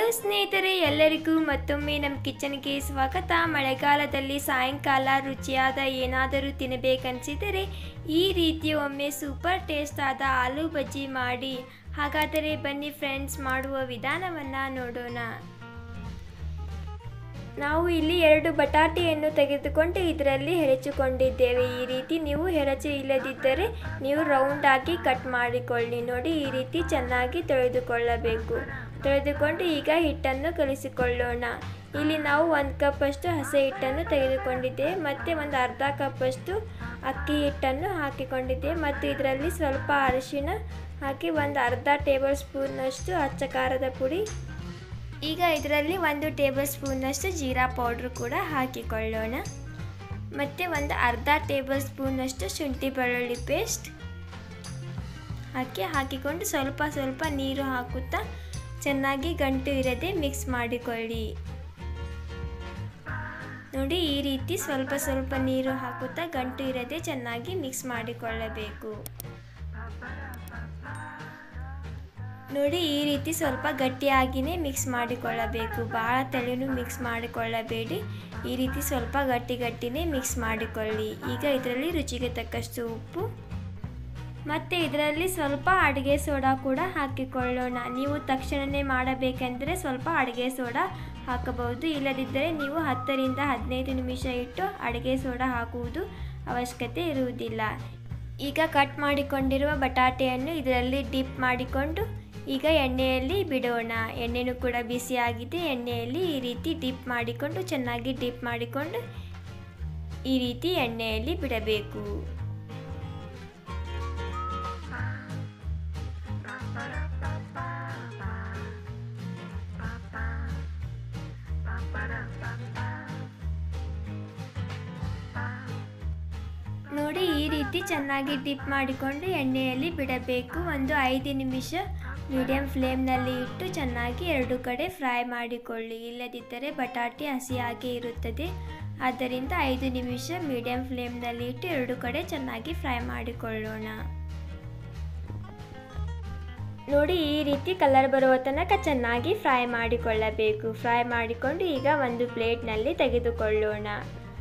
ಸ್ನೇಹಿತರೆ ಎಲ್ಲರಿಗೂ ಮತ್ತೊಮ್ಮೆ ನಮ್ಮ ಕಿಚನ್ಗೆ ಸ್ವಾಗತ ಮಳೆಗಾಲದಲ್ಲಿ ಸಾಯಂಕಾಲ ರುಚಿಯಾದ ಏನಾದರೂ ತಿನ್ನಬೇಕನ್ಸಿದರೆ ಈ ರೀತಿ ಒಮ್ಮೆ ಸೂಪರ್ ಟೇಸ್ಟ್ ಆದ ಆಲೂ ಬಜ್ಜಿ ಮಾಡಿ ಹಾಗಾದರೆ ಬನ್ನಿ ಫ್ರೆಂಡ್ಸ್ ಮಾಡುವ ವಿಧಾನವನ್ನು ನೋಡೋಣ ನಾವು ಇಲ್ಲಿ ಎರಡು ಬಟಾಟೆಯನ್ನು ತೆಗೆದುಕೊಂಡು ಇದರಲ್ಲಿ ಹೆರಚಿಕೊಂಡಿದ್ದೇವೆ ಈ ರೀತಿ ನೀವು ಹೆರಚು ಇಲ್ಲದಿದ್ದರೆ ನೀವು ರೌಂಡ್ ಆಗಿ ಕಟ್ ಮಾಡಿಕೊಳ್ಳಿ ನೋಡಿ ಈ ರೀತಿ ಚೆನ್ನಾಗಿ ತೊಳೆದುಕೊಳ್ಳಬೇಕು ತೊಳೆದುಕೊಂಡು ಈಗ ಹಿಟ್ಟನ್ನು ಕಲಿಸಿಕೊಳ್ಳೋಣ ಇಲ್ಲಿ ನಾವು ಒಂದು ಕಪ್ಪಷ್ಟು ಹಸೆ ಹಿಟ್ಟನ್ನು ತೆಗೆದುಕೊಂಡಿದ್ದೇವೆ ಮತ್ತು ಒಂದು ಅರ್ಧ ಕಪ್ಪಷ್ಟು ಅಕ್ಕಿ ಹಿಟ್ಟನ್ನು ಹಾಕಿಕೊಂಡಿದ್ದೇವೆ ಮತ್ತು ಇದರಲ್ಲಿ ಸ್ವಲ್ಪ ಅರಿಶಿಣ ಹಾಕಿ ಒಂದು ಅರ್ಧ ಟೇಬಲ್ ಸ್ಪೂನಷ್ಟು ಅಚ್ಚ ಖಾರದ ಪುಡಿ ಈಗ ಇದರಲ್ಲಿ ಒಂದು ಟೇಬಲ್ ಸ್ಪೂನಷ್ಟು ಜೀರಾ ಪೌಡ್ರ್ ಕೂಡ ಹಾಕಿಕೊಳ್ಳೋಣ ಮತ್ತು ಒಂದು ಅರ್ಧ ಟೇಬಲ್ ಸ್ಪೂನಷ್ಟು ಶುಂಠಿ ಬೆಳ್ಳುಳ್ಳಿ ಪೇಸ್ಟ್ ಹಾಕಿ ಹಾಕಿಕೊಂಡು ಸ್ವಲ್ಪ ಸ್ವಲ್ಪ ನೀರು ಹಾಕುತ್ತಾ ಚೆನ್ನಾಗಿ ಗಂಟು ಇರದೆ ಮಿಕ್ಸ್ ಮಾಡಿಕೊಳ್ಳಿ ನೋಡಿ ಈ ರೀತಿ ಸ್ವಲ್ಪ ಸ್ವಲ್ಪ ನೀರು ಹಾಕುತ್ತಾ ಗಂಟು ಇರದೆ ಚೆನ್ನಾಗಿ ಮಿಕ್ಸ್ ಮಾಡಿಕೊಳ್ಳಬೇಕು ನೋಡಿ ಈ ರೀತಿ ಸ್ವಲ್ಪ ಗಟ್ಟಿಯಾಗಿಯೇ ಮಿಕ್ಸ್ ಮಾಡಿಕೊಳ್ಳಬೇಕು ಭಾಳ ತೆಳುನು ಮಿಕ್ಸ್ ಮಾಡಿಕೊಳ್ಳಬೇಡಿ ಈ ರೀತಿ ಸ್ವಲ್ಪ ಗಟ್ಟಿ ಗಟ್ಟಿನೇ ಮಿಕ್ಸ್ ಮಾಡಿಕೊಳ್ಳಿ ಈಗ ಇದರಲ್ಲಿ ರುಚಿಗೆ ತಕ್ಕಷ್ಟು ಉಪ್ಪು ಮತ್ತು ಇದರಲ್ಲಿ ಸ್ವಲ್ಪ ಅಡುಗೆ ಸೋಡಾ ಕೂಡ ಹಾಕಿಕೊಳ್ಳೋಣ ನೀವು ತಕ್ಷಣವೇ ಮಾಡಬೇಕೆಂದರೆ ಸ್ವಲ್ಪ ಅಡುಗೆ ಸೋಡಾ ಹಾಕಬಹುದು ಇಲ್ಲದಿದ್ದರೆ ನೀವು ಹತ್ತರಿಂದ ಹದಿನೈದು ನಿಮಿಷ ಇಟ್ಟು ಅಡುಗೆ ಸೋಡಾ ಹಾಕುವುದು ಅವಶ್ಯಕತೆ ಇರುವುದಿಲ್ಲ ಈಗ ಕಟ್ ಮಾಡಿಕೊಂಡಿರುವ ಬಟಾಟೆಯನ್ನು ಇದರಲ್ಲಿ ಡಿಪ್ ಮಾಡಿಕೊಂಡು ಈಗ ಎಣ್ಣೆಯಲ್ಲಿ ಬಿಡೋಣ ಎಣ್ಣೆನೂ ಕೂಡ ಬಿಸಿಯಾಗಿದೆ ಎಣ್ಣೆಯಲ್ಲಿ ಈ ರೀತಿ ಡಿಪ್ ಮಾಡಿಕೊಂಡು ಚೆನ್ನಾಗಿ ಡಿಪ್ ಮಾಡಿಕೊಂಡು ಈ ರೀತಿ ಎಣ್ಣೆಯಲ್ಲಿ ಬಿಡಬೇಕು ನೋಡಿ ಈ ರೀತಿ ಚೆನ್ನಾಗಿ ಡಿಪ್ ಮಾಡಿಕೊಂಡು ಎಣ್ಣೆಯಲ್ಲಿ ಬಿಡಬೇಕು ಒಂದು ಐದು ನಿಮಿಷ ಮೀಡಿಯಂ ಫ್ಲೇಮ್ನಲ್ಲಿ ಇಟ್ಟು ಚೆನ್ನಾಗಿ ಎರಡು ಕಡೆ ಫ್ರೈ ಮಾಡಿಕೊಳ್ಳಿ ಇಲ್ಲದಿದ್ದರೆ ಬಟಾಟೆ ಹಸಿಯಾಗಿ ಇರುತ್ತದೆ ಆದ್ದರಿಂದ ಐದು ನಿಮಿಷ ಮೀಡಿಯಂ ಫ್ಲೇಮ್ನಲ್ಲಿ ಇಟ್ಟು ಎರಡು ಕಡೆ ಚೆನ್ನಾಗಿ ಫ್ರೈ ಮಾಡಿಕೊಳ್ಳೋಣ ನೋಡಿ ಈ ರೀತಿ ಕಲರ್ ಬರುವ ತನಕ ಚೆನ್ನಾಗಿ ಫ್ರೈ ಮಾಡಿಕೊಳ್ಳಬೇಕು ಫ್ರೈ ಮಾಡಿಕೊಂಡು ಈಗ ಒಂದು ಪ್ಲೇಟ್ನಲ್ಲಿ ತೆಗೆದುಕೊಳ್ಳೋಣ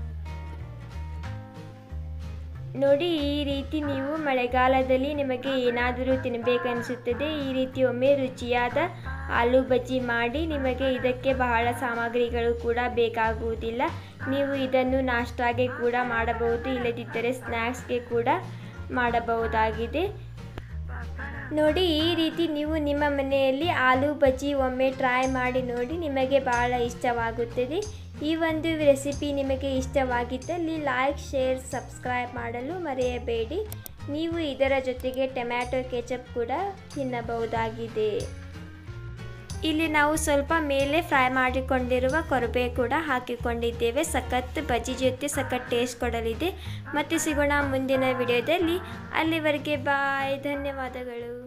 ನೋಡಿ ಈ ರೀತಿ ನೀವು ಮಳೆಗಾಲದಲ್ಲಿ ನಿಮಗೆ ಏನಾದರೂ ತಿನ್ನಬೇಕನ್ನಿಸುತ್ತದೆ ಈ ರೀತಿ ಒಮ್ಮೆ ರುಚಿಯಾದ ಆಲೂ ಬಜ್ಜಿ ಮಾಡಿ ನಿಮಗೆ ಇದಕ್ಕೆ ಬಹಳ ಸಾಮಗ್ರಿಗಳು ಕೂಡ ಬೇಕಾಗುವುದಿಲ್ಲ ನೀವು ಇದನ್ನು ನಾಷ್ಟಾಗೆ ಕೂಡ ಮಾಡಬಹುದು ಇಲ್ಲದಿದ್ದರೆ ಸ್ನ್ಯಾಕ್ಸ್ಗೆ ಕೂಡ ಮಾಡಬಹುದಾಗಿದೆ ನೋಡಿ ಈ ರೀತಿ ನೀವು ನಿಮ್ಮ ಮನೆಯಲ್ಲಿ ಆಲೂ ಬಜ್ಜಿ ಒಮ್ಮೆ ಟ್ರೈ ಮಾಡಿ ನೋಡಿ ನಿಮಗೆ ಬಹಳ ಇಷ್ಟವಾಗುತ್ತದೆ ಈ ಒಂದು ರೆಸಿಪಿ ನಿಮಗೆ ಇಷ್ಟವಾಗಿದ್ದಲ್ಲಿ ಲೈಕ್ ಶೇರ್ ಸಬ್ಸ್ಕ್ರೈಬ್ ಮಾಡಲು ಮರೆಯಬೇಡಿ ನೀವು ಇದರ ಜೊತೆಗೆ ಟೊಮ್ಯಾಟೊ ಕೆಚಪ್ ಕೂಡ ತಿನ್ನಬಹುದಾಗಿದೆ ಇಲ್ಲಿ ನಾವು ಸ್ವಲ್ಪ ಮೇಲೆ ಫ್ರೈ ಮಾಡಿಕೊಂಡಿರುವ ಕೊರಬೆ ಕೂಡ ಹಾಕಿಕೊಂಡಿದ್ದೇವೆ ಸಖತ್ ಬಜ್ಜಿ ಜೊತೆ ಸಖತ್ ಟೇಸ್ಟ್ ಕೊಡಲಿದೆ ಮತ್ತೆ ಸಿಗೋಣ ಮುಂದಿನ ವಿಡಿಯೋದಲ್ಲಿ ಅಲ್ಲಿವರೆಗೆ ಬಾಯ್ ಧನ್ಯವಾದಗಳು